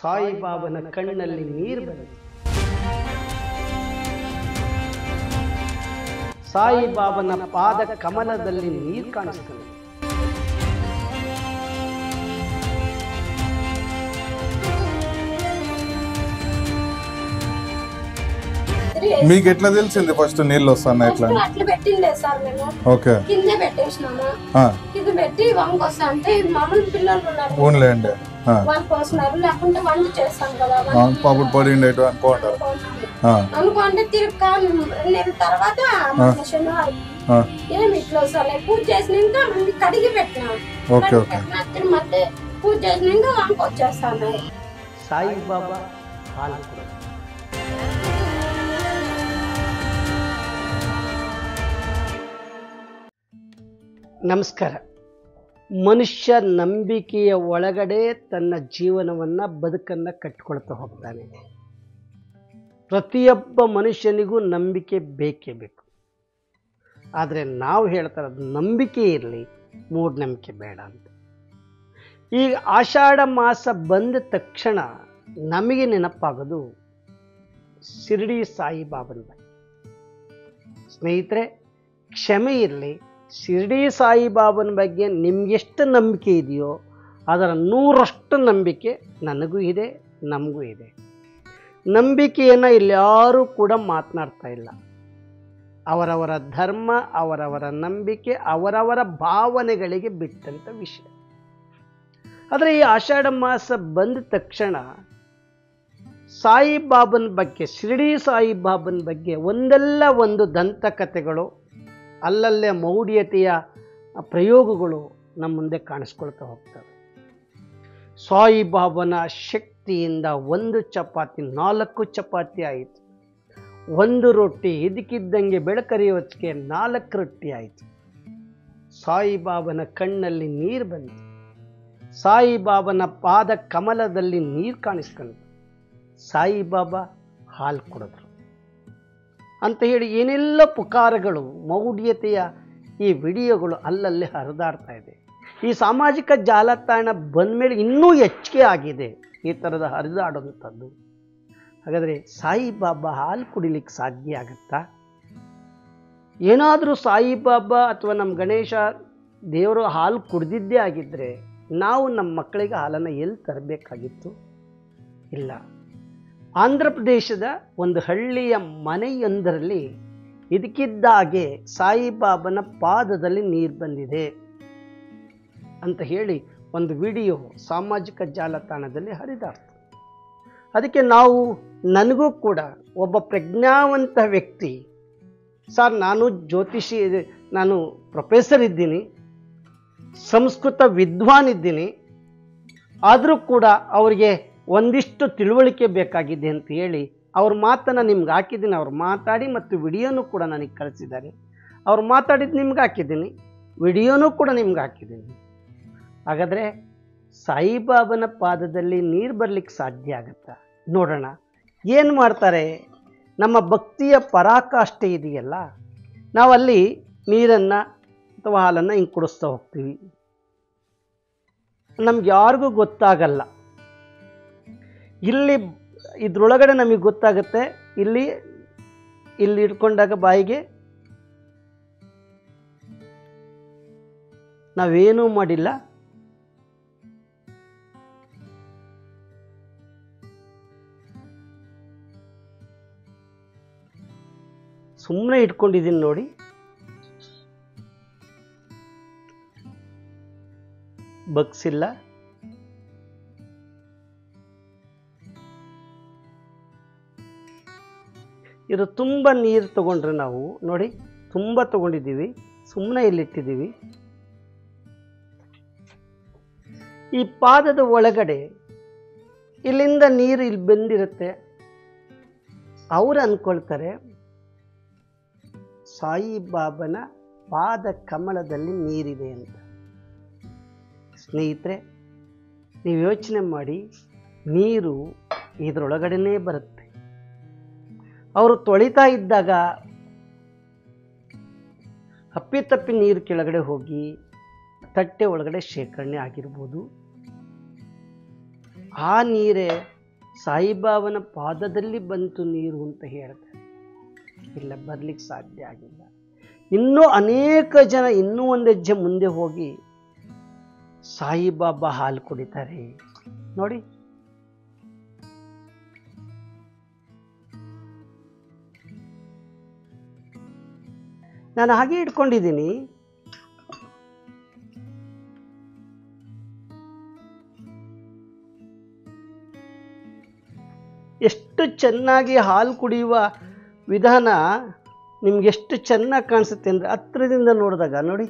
ಸಾಯಿಬಾಬನ ಕಣ್ಣಲ್ಲಿ ನೀರು ಬಂದಿದೆ ಸಾಯಿಬಾಬನ ಪಾದ ಕಮಲದಲ್ಲಿ ನೀರು ಕಾಣಿಸ್ತಾನೆ మీకు ఎట్లా తెలిసింది ఫస్ట్ నీళ్ళు వస్తాను ఎట్లా ఫస్ట్ అట్లా పెట్టిండే సార్ మేము ఓకే కిందే పెట్టేసినాము ఆ, కింద పెట్టి వంక వస్తా అంటే మామూలు పిల్లలు ఉన్నారు ఊన్లే అండి ఆ, వాళ్ళు పోస్తున్నారు లేకుంటే వంట చేస్తాం కదా ఆ, పాపడు పడిండి ఎటు అనుకుంటారు ఆ, అనుకుంటే తిరుక్క నేను తర్వాత మొన్న శనివారం ఆ, ఏమి ఇట్లా వస్తాయి పూజ చేసినాక మళ్ళీ కడిగి పెట్టినాం ఓకే కడిగి ఓకే పెట్టిన తిరిగి మధ్య పూజ చేసినాక వంక వచ్చేస్తాను ಸಾಯಿಬಾಬಾ ಹಾಲು ಕೊಡೋದು ನಮಸ್ಕಾರ ಮನುಷ್ಯ ನಂಬಿಕೆಯ ಒಳಗಡೆ ತನ್ನ ಜೀವನವನ್ನು ಬದುಕನ್ನು ಕಟ್ಟಿಕೊಳ್ತಾ ಹೋಗ್ತಾನೆ ಪ್ರತಿಯೊಬ್ಬ ಮನುಷ್ಯನಿಗೂ ನಂಬಿಕೆ ಬೇಕೇ ಬೇಕು ಆದರೆ ನಾವು ಹೇಳ್ತಾ ಇರೋದು ನಂಬಿಕೆ ಇರಲಿ ಮೂಢನಂಬಿಕೆ ಬೇಡ ಅಂತ ಈಗ ಆಷಾಢ ಮಾಸ ಬಂದ ತಕ್ಷಣ ನಮಗೆ ನೆನಪಾಗೋದು ಶಿರಡಿ ಸಾಯಿಬಾಬನ ಬಗ್ಗೆ ಸ್ನೇಹಿತರೆ ಕ್ಷಮೆ ಇರಲಿ ಶಿರಡಿ ಸಾಯಿಬಾಬನ ಬಗ್ಗೆ ನಿಮಗೆಷ್ಟು ನಂಬಿಕೆ ಇದೆಯೋ ಅದರ ನೂರಷ್ಟು ನಂಬಿಕೆ ನನಗೂ ಇದೆ ನಮಗೂ ಇದೆ ನಂಬಿಕೆಯನ್ನು ಇಲ್ಯಾರೂ ಕೂಡ ಮಾತನಾಡ್ತಾ ಇಲ್ಲ ಅವರವರ ಧರ್ಮ ಅವರವರ ನಂಬಿಕೆ ಅವರವರ ಭಾವನೆಗಳಿಗೆ ಬಿಟ್ಟಂಥ ವಿಷಯ ಆದರೆ ಈ ಆಷಾಢ ಮಾಸ ಬಂದ ತಕ್ಷಣ ಸಾಯಿಬಾಬನ ಬಗ್ಗೆ ಶಿರಡಿ ಸಾಯಿಬಾಬನ ಬಗ್ಗೆ ಒಂದಲ್ಲ ಒಂದು ದಂತಕಥೆಗಳು ಅಲ್ಲಲ್ಲೇ ಮೌಢ್ಯತೆಯ ಪ್ರಯೋಗಗಳು ನಮ್ಮ ಮುಂದೆ ಕಾಣಿಸ್ಕೊಳ್ತಾ ಹೋಗ್ತವೆ ಸಾಯಿಬಾಬನ ಶಕ್ತಿಯಿಂದ ಒಂದು ಚಪಾತಿ ನಾಲ್ಕು ಚಪಾತಿ ಆಯಿತು ಒಂದು ರೊಟ್ಟಿ ಇದಕ್ಕಿದ್ದಂಗೆ ಬೆಳಕರಿಯೋದಕ್ಕೆ ನಾಲ್ಕು ರೊಟ್ಟಿ ಆಯಿತು ಸಾಯಿಬಾಬನ ಕಣ್ಣಲ್ಲಿ ನೀರು ಬಂತು ಸಾಯಿಬಾಬನ ಪಾದ ಕಮಲದಲ್ಲಿ ನೀರು ಕಾಣಿಸ್ಕೊಂಡು ಸಾಯಿಬಾಬಾ ಹಾಲು ಕೊಡಿದ್ರು ಅಂತ ಹೇಳಿ ಏನೆಲ್ಲ ಪುಕಾರಗಳು ಮೌಢ್ಯತೆಯ ಈ ವಿಡಿಯೋಗಳು ಅಲ್ಲಲ್ಲಿ ಹರಿದಾಡ್ತಾ ಇದೆ ಈ ಸಾಮಾಜಿಕ ಜಾಲತಾಣ ಬಂದಮೇಲೆ ಇನ್ನೂ ಹೆಚ್ಚಿಗೆ ಆಗಿದೆ ಈ ಥರದ ಹರಿದಾಡುವಂಥದ್ದು ಹಾಗಾದರೆ ಸಾಯಿಬಾಬಾ ಹಾಲು ಕುಡಿಲಿಕ್ಕೆ ಸಾಧ್ಯ ಆಗುತ್ತಾ ಏನಾದರೂ ಸಾಯಿಬಾಬಾ ಅಥವಾ ನಮ್ಮ ಗಣೇಶ ದೇವರು ಹಾಲು ಕುಡ್ದಿದ್ದೇ ಆಗಿದ್ದರೆ ನಾವು ನಮ್ಮ ಮಕ್ಕಳಿಗೆ ಹಾಲನ್ನು ಎಲ್ಲಿ ತರಬೇಕಾಗಿತ್ತು ಇಲ್ಲ ಆಂಧ್ರ ಪ್ರದೇಶದ ಒಂದು ಹಳ್ಳಿಯ ಮನೆಯೊಂದರಲ್ಲಿ ಇದಕ್ಕಿದ್ದಾಗೆ ಸಾಯಿಬಾಬನ ಪಾದದಲ್ಲಿ ನೀರು ಬಂದಿದೆ ಅಂತ ಹೇಳಿ ಒಂದು ವಿಡಿಯೋ ಸಾಮಾಜಿಕ ಜಾಲತಾಣದಲ್ಲಿ ಹರಿದಾಡ್ತು ಅದಕ್ಕೆ ನಾವು ನನಗೂ ಕೂಡ ಒಬ್ಬ ಪ್ರಜ್ಞಾವಂತ ವ್ಯಕ್ತಿ ಸರ್ ನಾನು ಜ್ಯೋತಿಷಿ ನಾನು ಪ್ರೊಫೆಸರ್ ಇದ್ದೀನಿ ಸಂಸ್ಕೃತ ವಿದ್ವಾನ್ ಇದ್ದೀನಿ ಆದರೂ ಕೂಡ ಅವರಿಗೆ ಒಂದಿಷ್ಟು ತಿಳುವಳಿಕೆ ಬೇಕಾಗಿದೆ ಅಂತ ಹೇಳಿ ಅವ್ರ ಮಾತನ್ನು ನಿಮ್ಗೆ ಹಾಕಿದ್ದೀನಿ ಅವ್ರು ಮಾತಾಡಿ ಮತ್ತು ವಿಡಿಯೋನೂ ಕೂಡ ನನಗೆ ಕಳಿಸಿದ್ದಾರೆ ಅವ್ರು ಮಾತಾಡಿದ್ದು ನಿಮ್ಗೆ ಹಾಕಿದ್ದೀನಿ ವಿಡಿಯೋನೂ ಕೂಡ ನಿಮ್ಗೆ ಹಾಕಿದ್ದೀನಿ ಹಾಗಾದರೆ ಸಾಯಿಬಾಬನ ಪಾದದಲ್ಲಿ ನೀರು ಬರಲಿಕ್ಕೆ ಸಾಧ್ಯ ಆಗುತ್ತಾ ನೋಡೋಣ ಏನು ಮಾಡ್ತಾರೆ ನಮ್ಮ ಭಕ್ತಿಯ ಪರಾಕಾಷ್ಠೆ ಇದೆಯಲ್ಲ ನಾವಲ್ಲಿ ನೀರನ್ನು ಅಥವಾ ಹಾಲನ್ನು ಹಿಂಗೆ ಕುಡಿಸ್ತಾ ಹೋಗ್ತೀವಿ ನಮ್ಗೆ ಯಾರಿಗೂ ಗೊತ್ತಾಗಲ್ಲ ಇಲ್ಲಿ ಇದ್ರೊಳಗಡೆ ನಮಗೆ ಗೊತ್ತಾಗುತ್ತೆ ಇಲ್ಲಿ ಇಲ್ಲಿ ಇಟ್ಕೊಂಡಾಗ ಬಾಯಿಗೆ ನಾವೇನೂ ಮಾಡಿಲ್ಲ ಸುಮ್ಮನೆ ಇಟ್ಕೊಂಡಿದ್ದೀನಿ ನೋಡಿ ಬಗ್ಸಿಲ್ಲ ಇದು ತುಂಬ ನೀರು ತಗೊಂಡ್ರೆ ನಾವು ನೋಡಿ ತುಂಬ ತಗೊಂಡಿದ್ದೀವಿ ಸುಮ್ಮನೆ ಇಲ್ಲಿಟ್ಟಿದ್ದೀವಿ ಈ ಪಾದದ ಒಳಗಡೆ ಇಲ್ಲಿಂದ ನೀರು ಇಲ್ಲಿ ಬಂದಿರುತ್ತೆ ಅವ್ರು ಅಂದ್ಕೊಳ್ತಾರೆ ಸಾಯಿಬಾಬನ ಪಾದ ಕಮಲದಲ್ಲಿ ನೀರಿದೆ ಅಂತ ಸ್ನೇಹಿತರೆ ನೀವು ಯೋಚನೆ ಮಾಡಿ ನೀರು ಇದರೊಳಗಡೆನೇ ಬರುತ್ತೆ ಅವರು ತೊಳಿತಾ ಇದ್ದಾಗ ಅಪ್ಪಿತಪ್ಪಿ ನೀರು ಕೆಳಗಡೆ ಹೋಗಿ ತಟ್ಟೆ ಒಳಗಡೆ ಶೇಖರಣೆ ಆಗಿರ್ಬೋದು ಆ ನೀರೇ ಸಾಯಿಬಾಬನ ಪಾದದಲ್ಲಿ ಬಂತು ನೀರು ಅಂತ ಹೇಳ್ತಾರೆ ಇಲ್ಲ ಬರ್ಲಿಕ್ಕೆ ಸಾಧ್ಯ ಆಗಿಲ್ಲ ಇನ್ನೂ ಅನೇಕ ಜನ ಇನ್ನೂ ಒಂದು ಹೆಜ್ಜೆ ಮುಂದೆ ಹೋಗಿ ಸಾಯಿಬಾಬಾ ಹಾಲು ಕುಡಿತಾರೆ ನೋಡಿ ನಾನು ಹಾಗೆ ಇಟ್ಕೊಂಡಿದ್ದೀನಿ ಎಷ್ಟು ಚೆನ್ನಾಗಿ ಹಾಲು ಕುಡಿಯುವ ವಿಧಾನ ನಿಮ್ಗೆ ಎಷ್ಟು ಚೆನ್ನಾಗಿ ಕಾಣಿಸುತ್ತೆ ಅಂದರೆ ಹತ್ರದಿಂದ ನೋಡಿದಾಗ ನೋಡಿ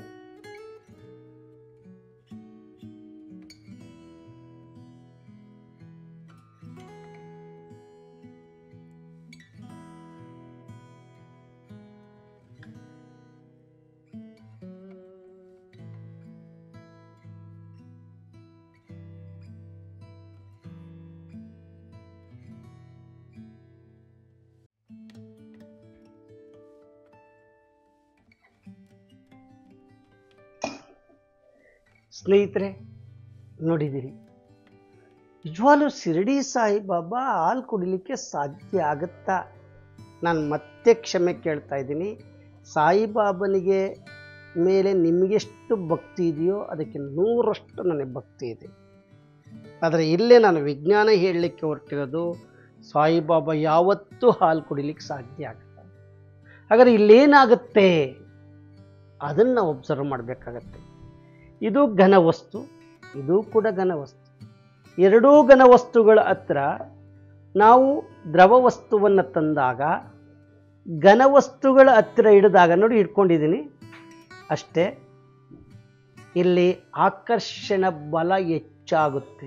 ಸ್ನೇಹಿತರೆ ನೋಡಿದಿರಿ ನಿಜವಾಗ್ಲೂ ಶಿರಡಿ ಸಾಯಿಬಾಬಾ ಹಾಲು ಕುಡಿಲಿಕ್ಕೆ ಸಾಧ್ಯ ಆಗುತ್ತಾ ನಾನು ಮತ್ತೆ ಕ್ಷಮೆ ಕೇಳ್ತಾ ಇದ್ದೀನಿ ಸಾಯಿಬಾಬನಿಗೆ ಮೇಲೆ ನಿಮಗೆಷ್ಟು ಭಕ್ತಿ ಇದೆಯೋ ಅದಕ್ಕೆ ನೂರಷ್ಟು ನನಗೆ ಭಕ್ತಿ ಇದೆ ಆದರೆ ಇಲ್ಲೇ ನಾನು ವಿಜ್ಞಾನ ಹೇಳಲಿಕ್ಕೆ ಹೊರಟಿರೋದು ಸಾಯಿಬಾಬಾ ಯಾವತ್ತೂ ಹಾಲು ಕುಡಿಲಿಕ್ಕೆ ಸಾಧ್ಯ ಆಗಲ್ಲ ಹಾಗಾದ್ರೆ ಇಲ್ಲೇನಾಗುತ್ತೆ ಅದನ್ನು ನಾವು ಒಬ್ಸರ್ವ್ ಮಾಡಬೇಕಾಗತ್ತೆ ಇದು ಘನವಸ್ತು ಇದು ಕೂಡ ಘನವಸ್ತು ಎರಡೂ ಘನವಸ್ತುಗಳ ಹತ್ರ ನಾವು ದ್ರವ ವಸ್ತುವನ್ನು ತಂದಾಗ ಘನವಸ್ತುಗಳ ಹತ್ತಿರ ಹಿಡಿದಾಗ ನೋಡಿ ಇಟ್ಕೊಂಡಿದ್ದೀನಿ ಅಷ್ಟೇ ಇಲ್ಲಿ ಆಕರ್ಷಣ ಬಲ ಹೆಚ್ಚಾಗುತ್ತೆ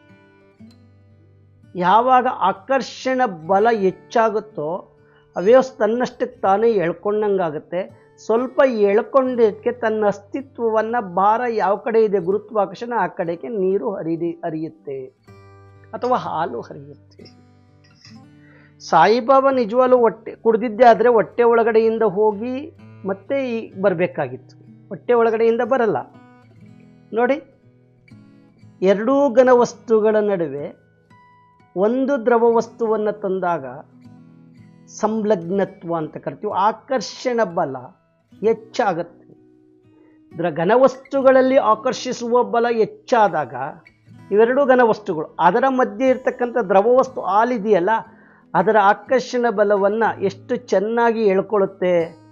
ಯಾವಾಗ ಆಕರ್ಷಣ ಬಲ ಹೆಚ್ಚಾಗುತ್ತೋ ಅವೇ ತನ್ನಷ್ಟಕ್ಕೆ ತಾನೇ ಎಳ್ಕೊಂಡಂಗಾಗುತ್ತೆ ಸ್ವಲ್ಪ ಎಳ್ಕೊಂಡಕ್ಕೆ ತನ್ನ ಅಸ್ತಿತ್ವವನ್ನು ಭಾರ ಯಾವ ಕಡೆ ಇದೆ ಗುರುತ್ವಾಕರ್ಷಣ ಆ ಕಡೆಗೆ ನೀರು ಹರಿದಿ ಹರಿಯುತ್ತೆ ಅಥವಾ ಹಾಲು ಹರಿಯುತ್ತೆ ಸಾಯಿಬಾಬಾ ನಿಜವಾಗ್ಲೂ ಹೊಟ್ಟೆ ಕುಡ್ದಿದ್ದೆ ಆದರೆ ಹೊಟ್ಟೆ ಒಳಗಡೆಯಿಂದ ಹೋಗಿ ಮತ್ತೆ ಈ ಬರಬೇಕಾಗಿತ್ತು ಹೊಟ್ಟೆ ಒಳಗಡೆಯಿಂದ ಬರಲ್ಲ ನೋಡಿ ಎರಡೂ ಘನ ವಸ್ತುಗಳ ನಡುವೆ ಒಂದು ದ್ರವ ವಸ್ತುವನ್ನು ತಂದಾಗ ಸಂಲಗ್ನತ್ವ ಅಂತ ಕರಿತೀವಿ ಆಕರ್ಷಣ ಬಲ ಹೆಚ್ಚಾಗತ್ತೆ ಇದರ ಘನವಸ್ತುಗಳಲ್ಲಿ ಆಕರ್ಷಿಸುವ ಬಲ ಹೆಚ್ಚಾದಾಗ ಇವೆರಡೂ ಘನವಸ್ತುಗಳು ಅದರ ಮಧ್ಯೆ ಇರ್ತಕ್ಕಂಥ ದ್ರವವಸ್ತು ಹಾಲಿದೆಯಲ್ಲ ಅದರ ಆಕರ್ಷಣ ಬಲವನ್ನು ಎಷ್ಟು ಚೆನ್ನಾಗಿ ಎಳ್ಕೊಳ್ಳುತ್ತೆ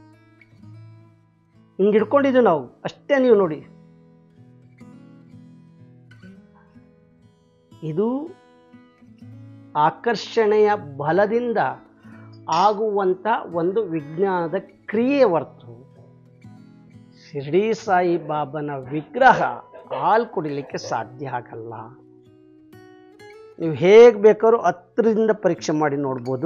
ಹಿಂಗೆ ಹಿಡ್ಕೊಂಡಿದ್ದೀವಿ ನಾವು ಅಷ್ಟೇ ನೀವು ನೋಡಿ ಇದು ಆಕರ್ಷಣೆಯ ಬಲದಿಂದ ಆಗುವಂಥ ಒಂದು ವಿಜ್ಞಾನದ ಕ್ರಿಯೆ ಹೊರತು ಶಿರ್ಡಿ ಸಾಯಿ ಬಾಬನ ವಿಗ್ರಹ ಹಾಲು ಕುಡಿಲಿಕ್ಕೆ ಸಾಧ್ಯ ಆಗಲ್ಲ ನೀವು ಹೇಗೆ ಬೇಕಾದ್ರೂ ಹತ್ರದಿಂದ ಪರೀಕ್ಷೆ ಮಾಡಿ ನೋಡ್ಬೋದು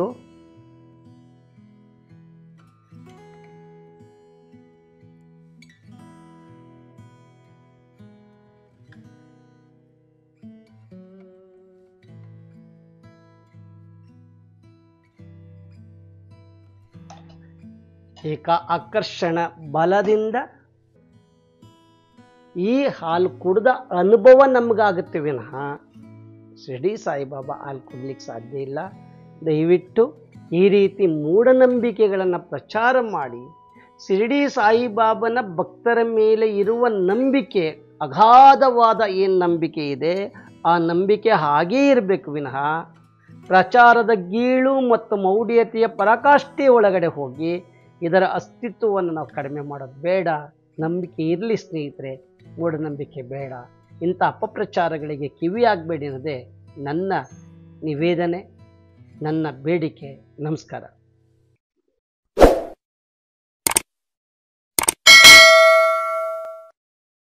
ಏಕ ಆಕರ್ಷಣ ಬಲದಿಂದ ಈ ಹಾಲು ಕುಡ್ದ ಅನುಭವ ನಮಗಾಗುತ್ತೆ ವಿನಃ ಶಿರ್ಡಿ ಸಾಯಿಬಾಬಾ ಹಾಲು ಕುಡ್ಲಿಕ್ಕೆ ಸಾಧ್ಯ ಇಲ್ಲ ದಯವಿಟ್ಟು ಈ ರೀತಿ ಮೂಢನಂಬಿಕೆಗಳನ್ನು ಪ್ರಚಾರ ಮಾಡಿ ಶಿರ್ಡಿ ಸಾಯಿಬಾಬನ ಭಕ್ತರ ಮೇಲೆ ಇರುವ ನಂಬಿಕೆ ಅಗಾಧವಾದ ಏನು ನಂಬಿಕೆ ಇದೆ ಆ ನಂಬಿಕೆ ಹಾಗೇ ಇರಬೇಕು ವಿನಃ ಪ್ರಚಾರದ ಗೀಳು ಮತ್ತು ಮೌಢ್ಯತೆಯ ಪರಾಕಾಷ್ಠೆ ಒಳಗಡೆ ಹೋಗಿ ಇದರ ಅಸ್ತಿತ್ವವನ್ನು ನಾವು ಕಡಿಮೆ ಮಾಡೋದು ಬೇಡ ನಂಬಿಕೆ ಇರಲಿ ಸ್ನೇಹಿತರೆ ಮೂಢನಂಬಿಕೆ ಬೇಡ ಇಂಥ ಅಪಪ್ರಚಾರಗಳಿಗೆ ಕಿವಿ ಆಗಬೇಡಿ ಅನ್ನೋದೇ ನನ್ನ ನಿವೇದನೆ ನನ್ನ ಬೇಡಿಕೆ ನಮಸ್ಕಾರ